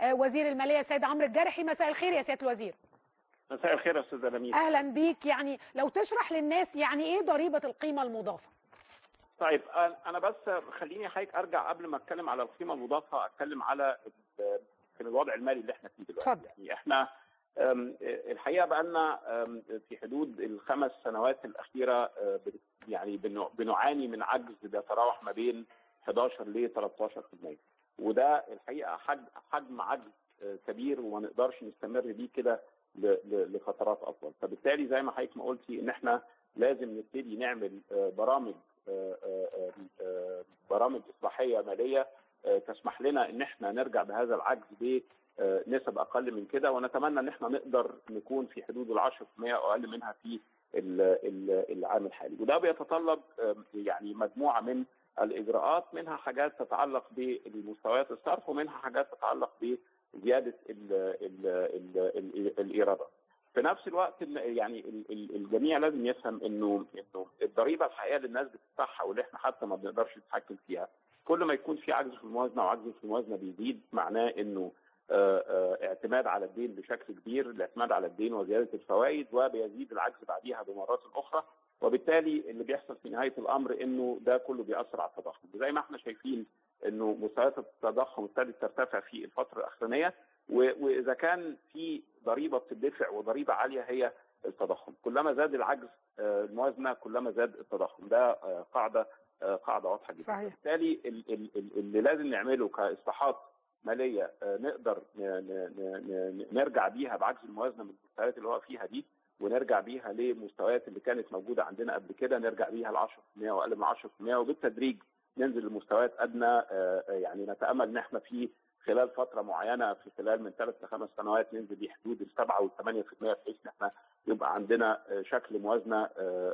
وزير الماليه سيد عمرو الجرحي مساء الخير يا سياده الوزير مساء الخير يا استاذ لميس اهلا بيك يعني لو تشرح للناس يعني ايه ضريبه القيمه المضافه طيب انا بس خليني حضرتك ارجع قبل ما اتكلم على القيمه المضافه اتكلم على في الوضع المالي اللي احنا فيه دلوقتي اتفضل يعني احنا الحقيقه بقى لنا في حدود الخمس سنوات الاخيره يعني بنعاني من عجز بيتراوح ما بين 11 ل 13% وده الحقيقه حجم حجم عجز كبير وما نقدرش نستمر بيه كده لفترات اطول فبالتالي زي ما حضرتك ما قلتي ان احنا لازم نبتدي نعمل برامج برامج اصلاحيه ماليه تسمح لنا ان احنا نرجع بهذا العجز بنسب اقل من كده ونتمنى ان احنا نقدر نكون في حدود ال 10% او اقل منها في العام الحالي وده بيتطلب يعني مجموعه من الاجراءات منها حاجات تتعلق بمستويات الصرف ومنها حاجات تتعلق بزياده ال ال ال ال الايرادات. في نفس الوقت يعني الجميع لازم يفهم انه انه الضريبه الحقيقيه اللي الناس بتدفعها واللي احنا حتى ما بنقدرش نتحكم فيها كل ما يكون في عجز في الموازنه وعجز في الموازنه بيزيد معناه انه اعتماد على الدين بشكل كبير الاعتماد على الدين وزياده الفوائد وبيزيد العجز بعديها بمرات اخرى وبالتالي اللي بيحصل في نهايه الامر انه ده كله بيأثر على التضخم زي ما احنا شايفين انه مستويات التضخم ابتدت ترتفع في الفتره الاخرانيه واذا كان في ضريبه بتدفع وضريبه عاليه هي التضخم كلما زاد العجز الموازنه كلما زاد التضخم ده قاعده قاعده واضحه جدا صحيح. بالتالي اللي لازم نعمله كاصلاحات ماليه نقدر نرجع بيها بعجز الموازنه من المستويات اللي هو فيها دي ونرجع بيها لمستويات اللي كانت موجوده عندنا قبل كده نرجع بيها ل 10% واقل من 10% وبالتدريج ننزل لمستويات ادنى يعني نتامل ان احنا في خلال فتره معينه في خلال من ثلاث لخمس سنوات ننزل بحدود ال 7 وال 8% بحيث ان احنا يبقى عندنا شكل موازنه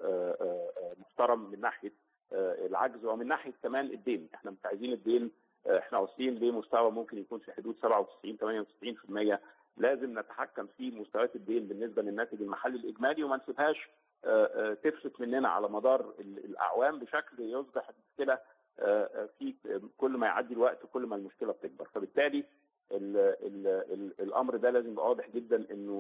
محترم من ناحيه العجز ومن ناحيه كمان الدين احنا مش عايزين الدين احنا واصلين لمستوى ممكن يكون في حدود 97 98% لازم نتحكم في مستويات الدين بالنسبه للناتج المحلي الاجمالي وما نسيبهاش تفلت مننا على مدار الاعوام بشكل يصبح المشكله في كل ما يعدي الوقت كل ما المشكله بتكبر فبالتالي ال ال ال الامر ده لازم يبقى واضح جدا انه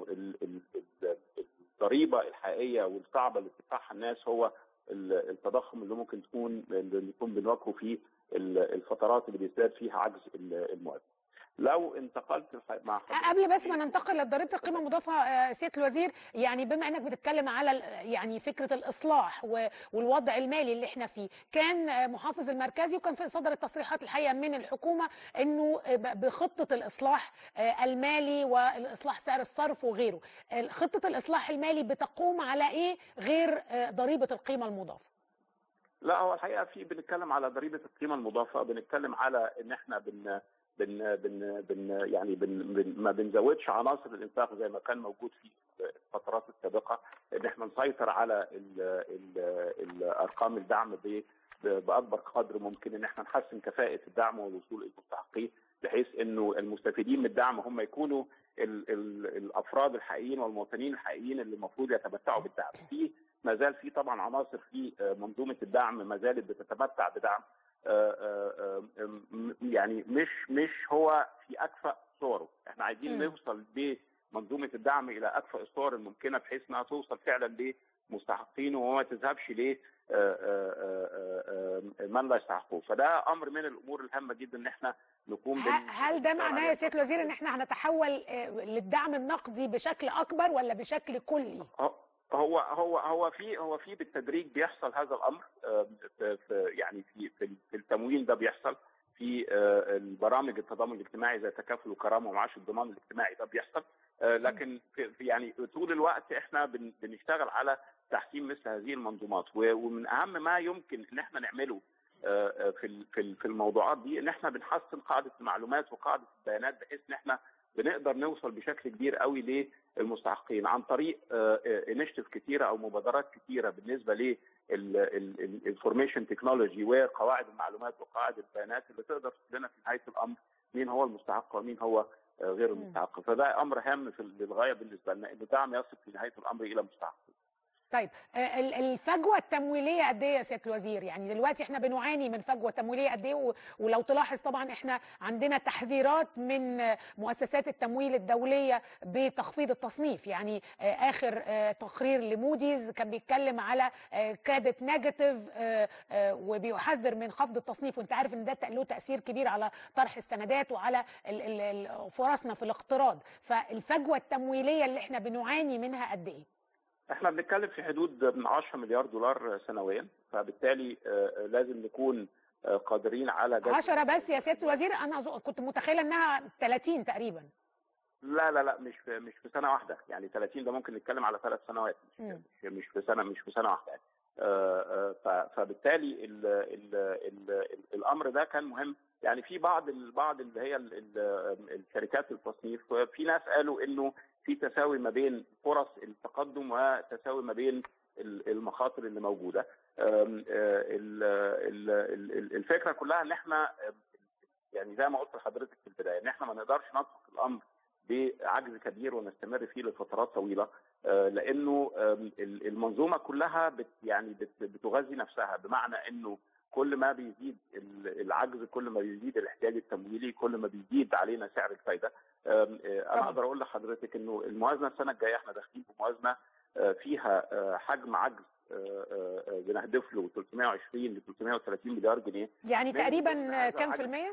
الضريبه الحقيقيه والصعبه اللي بتدفعها الناس هو التضخم اللي ممكن تكون اللي نكون بنواجهه في الفترات اللي بيزداد فيها عجز الموازنه. لو انتقلت مع قبل بس ما ننتقل لضريبه القيمه المضافه سياده الوزير يعني بما انك بتتكلم على يعني فكره الاصلاح والوضع المالي اللي احنا فيه كان محافظ المركزي وكان في صدر التصريحات الحقيقه من الحكومه انه بخطه الاصلاح المالي والاصلاح سعر الصرف وغيره خطه الاصلاح المالي بتقوم على ايه غير ضريبه القيمه المضافه لا هو الحقيقه في بنتكلم على ضريبه القيمه المضافه بنتكلم على ان احنا بن بن بن بن يعني بن بن ما بنزودش عناصر الانفاق زي ما كان موجود في الفترات السابقه ان احنا نسيطر على ال ال الارقام الدعم باكبر قدر ممكن ان احنا نحسن كفاءه الدعم والوصول للمستحقين بحيث انه المستفيدين من الدعم هم يكونوا ال ال الافراد الحقيقيين والمواطنين الحقيقيين اللي المفروض يتمتعوا بالدعم في ما زال في طبعا عناصر في منظومه الدعم ما زالت بتتمتع بدعم يعني مش مش هو في اكفأ صوره احنا عايزين نوصل بمنظومه الدعم الى اكفأ الصور الممكنه بحيث انها توصل فعلا لمستحقينه وما تذهبش ل من لا يستحقوه فده امر من الامور الهامه جدا ان احنا نكون هل ده معناه يا سياده الوزير ان احنا هنتحول للدعم النقدي بشكل اكبر ولا بشكل كلي؟ هو هو هو في هو في بالتدريج بيحصل هذا الامر في يعني في في التمويل ده بيحصل في البرامج التضامن الاجتماعي زي تكافل وكرامه ومعاش الضمان الاجتماعي ده بيحصل لكن في يعني طول الوقت احنا بنشتغل على تحسين مثل هذه المنظومات ومن اهم ما يمكن ان احنا نعمله في في الموضوعات دي ان احنا بنحسن قاعده المعلومات وقاعده البيانات بحيث ان احنا بنقدر نوصل بشكل كبير قوي للمستحقين عن طريق انشيتيف كتيره او مبادرات كتيره بالنسبه للانفورميشن تكنولوجي وقواعد المعلومات وقواعد البيانات اللي تقدر تقول لنا في نهايه الامر مين هو المستحق ومين هو غير المستحق فده امر هام للغايه بالنسبه لنا ان الدعم يصل في نهايه الامر الى مستحقين طيب آه، ال- الفجوه التمويليه قد ايه يا سياده الوزير يعني دلوقتي احنا بنعاني من فجوه تمويليه قد ايه و- ولو تلاحظ طبعا احنا عندنا تحذيرات من آه، مؤسسات التمويل الدوليه بتخفيض التصنيف يعني آه، اخر آه، تقرير لموديز كان بيتكلم على آه، كادت نيجاتيف وبيحذر من خفض التصنيف وانت عارف ان ده له تاثير كبير على طرح السندات وعلى ال- ال- ال- فرصنا في الاقتراض فالفجوه التمويليه اللي احنا بنعاني منها قد ايه احنا بنتكلم في حدود من 10 مليار دولار سنويا فبالتالي آه، لازم نكون آه، قادرين على جذب 10 بس يا سياده الوزير انا أظن- كنت متخيله انها 30 تقريبا لا لا لا مش في مش في سنه واحده يعني 30 ده ممكن نتكلم على ثلاث سنوات مش مم. مش, مش في سنه مش في سنه واحده يعني آه، آه، ف- فبالتالي ال ال ال ال الامر ده كان مهم يعني في بعض ال- بعض اللي هي ال- ال- الشركات التصنيف في ناس قالوا انه في تساوي ما بين فرص التقدم وتساوي ما بين ال- المخاطر اللي موجوده آم، آه، ال- ال- ال- الفكره كلها ان احنا آه، يعني زي ما قلت لحضرتك في البدايه ان احنا ما نقدرش نترك الامر بعجز كبير ونستمر فيه لفترات طويله آه، لانه آم، ال- المنظومه كلها بت يعني بت- بتغذي نفسها بمعنى انه كل ما بيزيد ال- العجز كل ما بيزيد الاحتياج التمويلي كل ما بيزيد علينا سعر الفايده آم، آه، طبعا. انا اقدر اقول لحضرتك انه الموازنه السنه الجايه احنا داخلين بموازنه آه، فيها آه، حجم عجز آه، آه، آه، بنهدف له 320 ل 330 مليار جنيه يعني من ضمن تقريبا هذا كام في العجز المية؟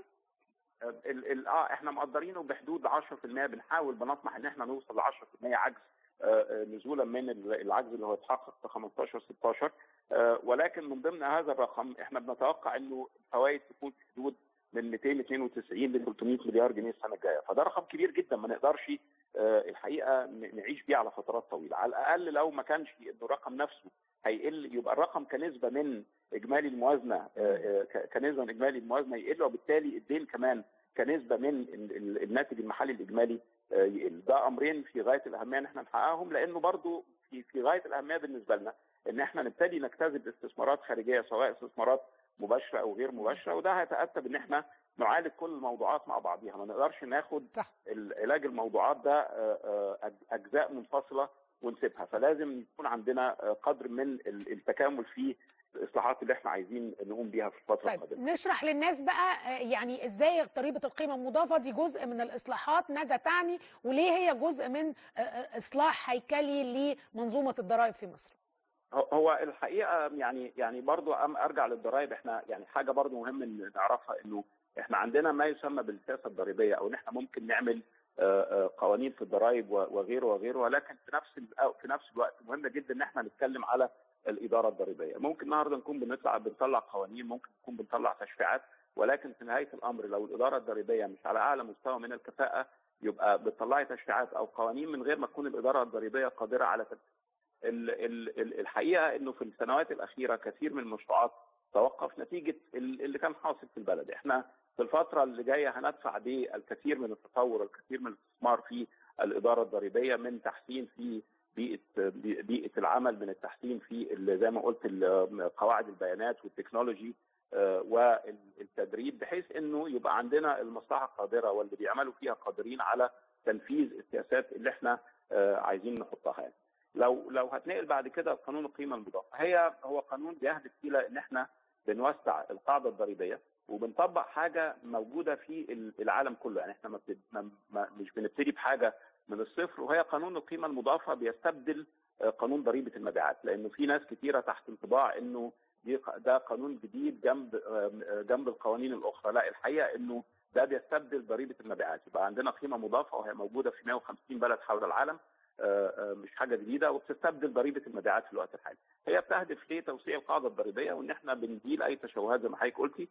ال ال اه احنا مقدرينه بحدود 10% بنحاول بنطمح ان احنا نوصل ل 10% عجز آه، آه، نزولا من ال- العجز اللي هو اتحقق في 15 16 آه، ولكن من ضمن هذا الرقم احنا بنتوقع انه الفوائد تكون في حدود من 292 ل 300 مليار جنيه السنه الجايه فده رقم كبير جدا ما نقدرش آه، الحقيقه ن- نعيش بيه على فترات طويله على الاقل لو ما كانش انه الرقم نفسه هيقل يبقى الرقم كنسبه من اجمالي الموازنه آه، آه، ك- كنسبه من اجمالي الموازنه يقل وبالتالي الدين كمان كنسبه من ال- ال- الناتج المحلي الاجمالي آه، يقل ده امرين في غايه الاهميه ان احنا نحققهم لانه برضو في في غايه الاهميه بالنسبه لنا ان احنا نبتدي نجتذب استثمارات خارجيه سواء استثمارات مباشره او غير مباشره وده هيتاتى بان احنا نعالج كل الموضوعات مع بعضيها ما نقدرش ناخد صح. علاج الموضوعات ده آه، آه، أج- اجزاء منفصله ونسيبها فلازم يكون عندنا آه، قدر من ال- التكامل في الاصلاحات اللي احنا عايزين نقوم بيها في الفتره طيب القادمه نشرح للناس بقى آه، يعني ازاي ضريبه القيمه المضافه دي جزء من الاصلاحات ماذا تعني وليه هي جزء من آه، آه، اصلاح هيكلي لمنظومه الضرائب في مصر هو- هو الحقيقه يعني يعني برضو أم- ارجع للضرائب احنا يعني حاجه برضو مهم ان نعرفها انه احنا عندنا ما يسمى بالسياسه الضريبيه او ان احنا ممكن نعمل آه، آه، قوانين في الضرائب و- وغيره وغيره ولكن في نفس ال- أو في نفس الوقت مهم جدا ان احنا نتكلم على الاداره الضريبيه ممكن النهارده نكون بنطلع بنطلع قوانين ممكن نكون بنطلع تشريعات ولكن في نهايه الامر لو الاداره الضريبيه مش على اعلى مستوى من الكفاءه يبقى بتطلعي تشريعات او قوانين من غير ما تكون الاداره الضريبيه قادره على تنفيذ ال- ال- ال- الحقيقه انه في السنوات الاخيره كثير من المشروعات توقف نتيجه ال- اللي كان حاصل في البلد احنا في الفتره اللي جايه هندفع بالكثير من التطور والكثير من الاستثمار في الاداره الضريبيه من تحسين في بيئه بيئه العمل من التحسين في ال- زي ما قلت ال- قواعد البيانات والتكنولوجي آه، والتدريب بحيث انه يبقى عندنا المصلحه قادره واللي بيعملوا فيها قادرين على تنفيذ السياسات اللي احنا آه، عايزين نحطها يعني. لو لو هتنقل بعد كده قانون القيمه المضافه هي هو قانون بيهدف الى ان احنا بنوسع القاعده الضريبيه وبنطبق حاجه موجوده في ال- العالم كله يعني احنا ما بتد... ما... ما... مش بنبتدي بحاجه من الصفر وهي قانون القيمه المضافه بيستبدل آه، قانون ضريبه المبيعات لانه في ناس كثيره تحت انطباع انه دي ق- ده قانون جديد جنب آم، آه، جنب القوانين الاخرى لا الحقيقه انه ده بيستبدل ضريبه المبيعات يبقى عندنا قيمه مضافه وهي موجوده في 150 بلد حول العالم آه، آه، مش حاجه جديده وبتستبدل ضريبه المبيعات في الوقت الحالي. هي بتهدف لتوسيع القاعده الضريبيه وان احنا بنزيل اي تشوهات زي ما حضرتك قلتي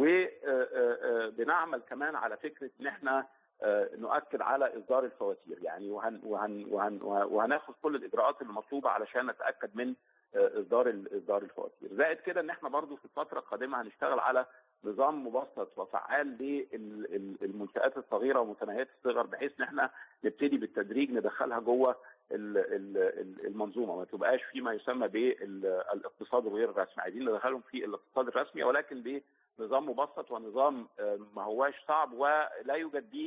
وبنعمل كمان على فكره ان احنا آه، نؤكد على اصدار الفواتير يعني وهن وهن وهن وهناخد كل الاجراءات المطلوبه علشان نتاكد من آه، اصدار ال- اصدار الفواتير. زائد كده ان احنا برضو في الفتره القادمه هنشتغل على نظام مبسط وفعال للمنشات الصغيره ومتناهيه الصغر بحيث ان احنا نبتدي بالتدريج ندخلها جوه ال- ال- ال- المنظومه ما تبقاش في ما يسمى بالاقتصاد الغير الرسمي عايزين ندخلهم في الاقتصاد الرسمي ولكن بنظام مبسط ونظام آه، ما هواش صعب ولا يوجد به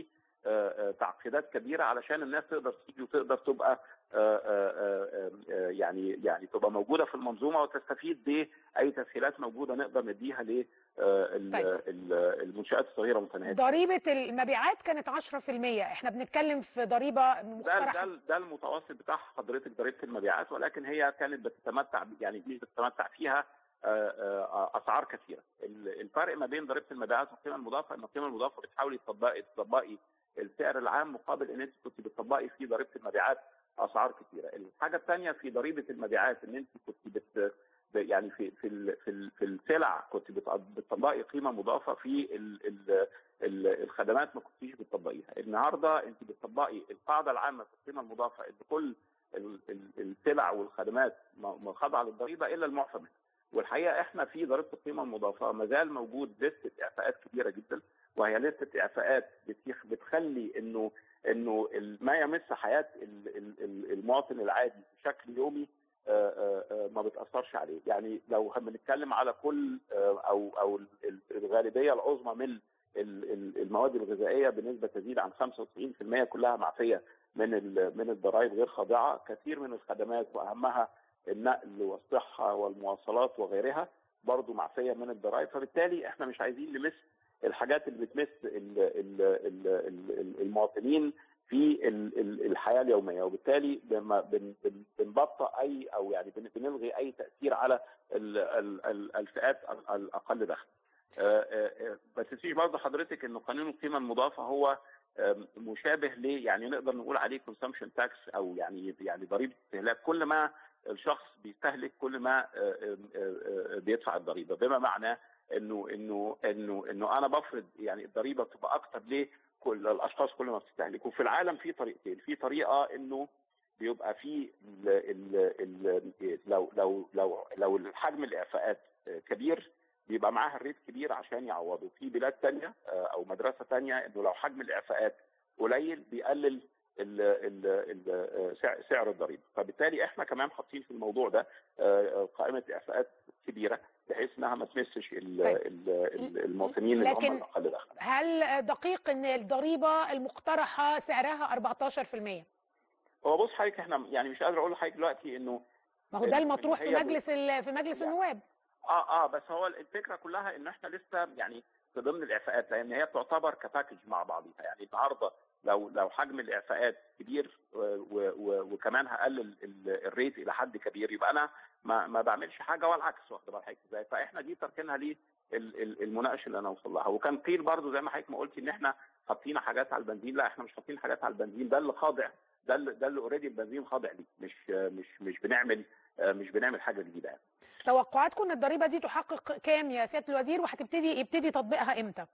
آه، آه، تعقيدات كبيره علشان الناس تقدر تيجي وتقدر تبقى آه، آه، آه، آه، يعني يعني تبقى موجوده في المنظومه وتستفيد باي تسهيلات موجوده نقدر نديها ل طيب. المنشات الصغيره والمتناهيه ضريبه المبيعات كانت 10% احنا بنتكلم في ضريبه ده مقترحه ده ده المتوسط بتاع حضرتك ضريبه المبيعات ولكن هي كانت بتتمتع يعني مش بتتمتع فيها آه، آه، اسعار كثيره ال- الفرق ما بين ضريبه المبيعات والقيمه المضافه ان القيمه المضافه بتحاولي تطبقي تطبقي السعر العام مقابل ان انت كنت بتطبقي في ضريبه المبيعات اسعار كثيره الحاجه الثانيه في ضريبه المبيعات ان انت كنت بت ب- يعني في في ال- في ال- في السلع كنت بت- بتطبقي قيمه مضافه في ال ال ال الخدمات ما كنتيش بتطبقيها النهارده انت بتطبقي القاعده العامه في القيمه المضافه ان كل ال- ال- السلع والخدمات م- م- خاضعه للضريبه الا المعفى منها والحقيقه احنا في ضريبه القيمه المضافه ما زال موجود لسته اعفاءات كبيره جدا وهي لسته اعفاءات بتيخ- بتخلي انه انه ال- ما يمس حياه ال- ال- ال- المواطن العادي بشكل يومي آه، آه، آه، ما بتاثرش عليه يعني لو بنتكلم على كل آه، او او ال- الغالبيه العظمى من ال- ال- المواد الغذائيه بنسبه تزيد عن 95% كلها معفيه من ال- من الضرائب غير خاضعه كثير من الخدمات واهمها النقل والصحه والمواصلات وغيرها برضو معفيه من الضرائب فبالتالي احنا مش عايزين نمس الحاجات اللي بتمس ال- ال- ال- ال- ال- المواطنين في ال- ال- الحياه اليوميه وبالتالي لما بن- بن- بنبطئ اي او يعني بن- بنلغي اي تاثير على ال- ال- ال- الفئات ال- الاقل دخل. آه، آه، آه، ما تنسيش برضه حضرتك انه قانون القيمه المضافه هو آم، مشابه ليه يعني نقدر نقول عليه كونسومشن تاكس او يعني يعني ضريبه استهلاك كل ما الشخص بيستهلك كل ما آه، آه، آه، بيدفع الضريبه بما معناه انه انه انه انه انا بفرض يعني الضريبه بتبقى اكتر ليه كل الاشخاص كل ما بتستهلك وفي العالم في طريقتين في طريقه انه بيبقى في ال ال ال لو لو لو لو الحجم الاعفاءات كبير بيبقى معاها الريت كبير عشان يعوضوا في بلاد تانية آه، او مدرسه تانية انه لو حجم الاعفاءات قليل بيقلل ال ال ال سعر- سعر الضريبه فبالتالي احنا كمان حاطين في الموضوع ده آه، قائمه اعفاءات كبيره بحيث انها ما تمسش ال- طيب. ال- ال- المواطنين اللي لكن- هم الاقل دخلا هل دقيق ان الضريبه المقترحه سعرها 14% هو بص حضرتك احنا يعني مش قادر اقول لحضرتك دلوقتي انه ما هو ده ال- المطروح في هي مجلس ال- في مجلس لا. النواب اه اه بس هو الفكره كلها ان احنا لسه يعني في ضمن الاعفاءات لان هي تعتبر كباكج مع بعضها يعني النهارده لو لو حجم الاعفاءات كبير و- و- و- وكمان هقلل ال- الريت الى حد كبير يبقى انا ما ما بعملش حاجه والعكس واخد بال حضرتك ازاي فاحنا دي تركينها ليه ال- ال- المناقشه اللي انا اوصل لها وكان قيل برضو زي ما حضرتك ما قلتي ان احنا حاطين حاجات على البنزين لا احنا مش حاطين حاجات على البنزين ده اللي خاضع ده اللي ده اللي اوريدي البنزين خاضع ليه مش مش مش بنعمل مش بنعمل حاجه جديده يعني. توقعاتكم ان الضريبه دي تحقق كام يا سياده الوزير وهتبتدي يبتدي تطبيقها امتى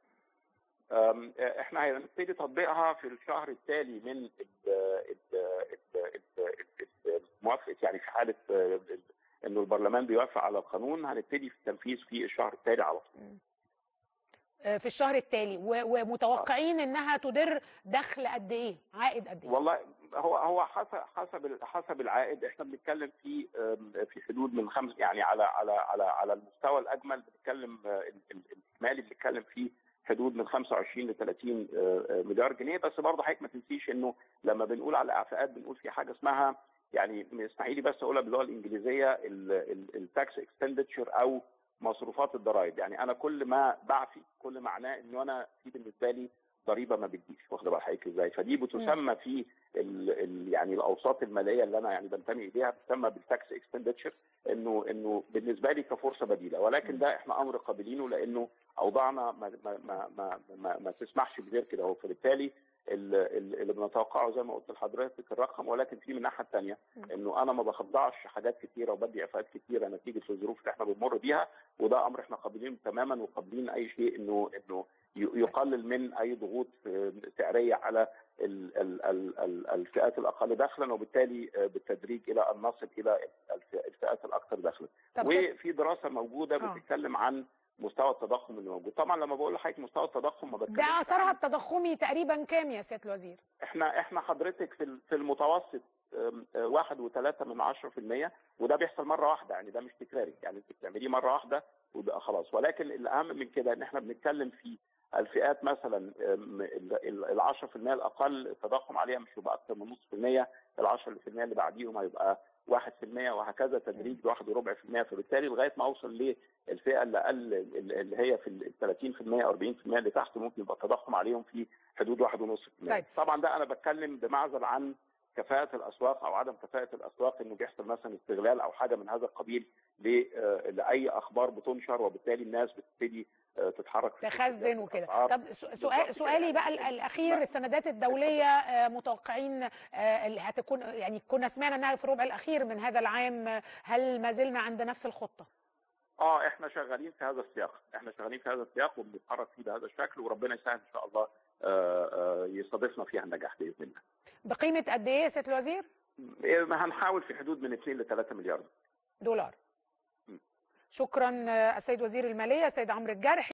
أم، احنا هنبتدي تطبيقها في الشهر التالي من ال- ال- ال- ال- ال- موافقه يعني في حاله آه، انه البرلمان بيوافق على القانون هنبتدي في التنفيذ في الشهر التالي على طول. آه، في الشهر التالي و- ومتوقعين انها تدر دخل قد ايه عائد قد ايه والله هو هو حسب حسب ال- حسب العائد احنا بنتكلم في آم، في حدود من خمس يعني على على على على المستوى الاجمل بنتكلم آه، ال- ال- الاجمالي بنتكلم في حدود من 25 ل 30 آه، آه، مليار جنيه بس برضه حضرتك ما تنسيش انه لما بنقول على اعفاءات بنقول في حاجه اسمها يعني اسمحي لي بس اقولها باللغه الانجليزيه التاكس اكسبندتشر او مصروفات الضرائب يعني انا كل ما بعفي كل معناه انه انا في بالنسبه لي ضريبه ما بتجيش واخده بال حضرتك ازاي فدي بتسمى في ال ال يعني الاوساط الماليه اللي انا يعني بنتمي اليها بتسمى بالتاكس اكسبندتشر انه انه بالنسبه لي كفرصه بديله ولكن ده احنا امر قابلينه لانه اوضاعنا ما ما ما ما, ما, ما تسمحش بغير كده هو فبالتالي ال- ال- اللي بنتوقعه زي ما قلت لحضرتك الرقم ولكن في من الناحيه الثانيه انه انا ما بخضعش حاجات كتيره وبدي اعفاءات كتيره نتيجه الظروف اللي احنا بنمر بيها وده امر احنا قابلينه تماما وقابلين اي شيء انه انه ي- يقلل من اي ضغوط آه، سعريه على ال- ال- ال- ال- الفئات الاقل دخلا وبالتالي آه، بالتدريج الى ان نصل الى الف- الفئات الاكثر دخلا طب ست- وفي دراسه موجوده آه. بتتكلم عن مستوى التضخم اللي موجود طبعا لما بقول لحضرتك مستوى التضخم ما بتكلمش ده عن- اثرها التضخمي تقريبا كام يا سياده الوزير احنا احنا حضرتك في ال- في المتوسط أم، أه، واحد وثلاثة من عشرة في المية وده بيحصل مرة واحدة يعني ده مش تكراري يعني انت بتعمليه مرة واحدة وبقى خلاص ولكن الأهم من كده ان احنا بنتكلم في الفئات مثلا آم، ال- ال- ال 10% الاقل التضخم عليها مش هيبقى اكثر من نص في المية ال 10% اللي بعديهم هيبقى 1% وهكذا تدريج بواحد وربع في المية فبالتالي لغايه ما اوصل للفئه اللي اقل اللي هي في ال 30% او 40% اللي تحت ممكن يبقى التضخم عليهم في حدود 1.5% طيب. طبعا ده انا بتكلم بمعزل عن كفاءة الأسواق أو عدم كفاءة الأسواق إنه بيحصل مثلا استغلال أو حاجة من هذا القبيل ل- آه، لأي أخبار بتنشر وبالتالي الناس بتبتدي آه، تتحرك في تخزن وكده الأسعار. طب سو- بالظبط سؤال كده. سؤالي بقى ال- الاخير لا. السندات الدوليه آه، متوقعين آه، اللي هتكون يعني كنا سمعنا انها في الربع الاخير من هذا العام آه، هل ما زلنا عند نفس الخطه اه احنا شغالين في هذا السياق احنا شغالين في هذا السياق وبنتحرك فيه بهذا الشكل وربنا يسهل ان شاء الله آه، آه، يستضيفنا فيها النجاح باذن الله بقيمه قد ايه يا سياده الوزير إيه، هنحاول في حدود من 2 ل 3 مليار دولار م. شكرا آه، السيد وزير الماليه السيد عمرو الجرحي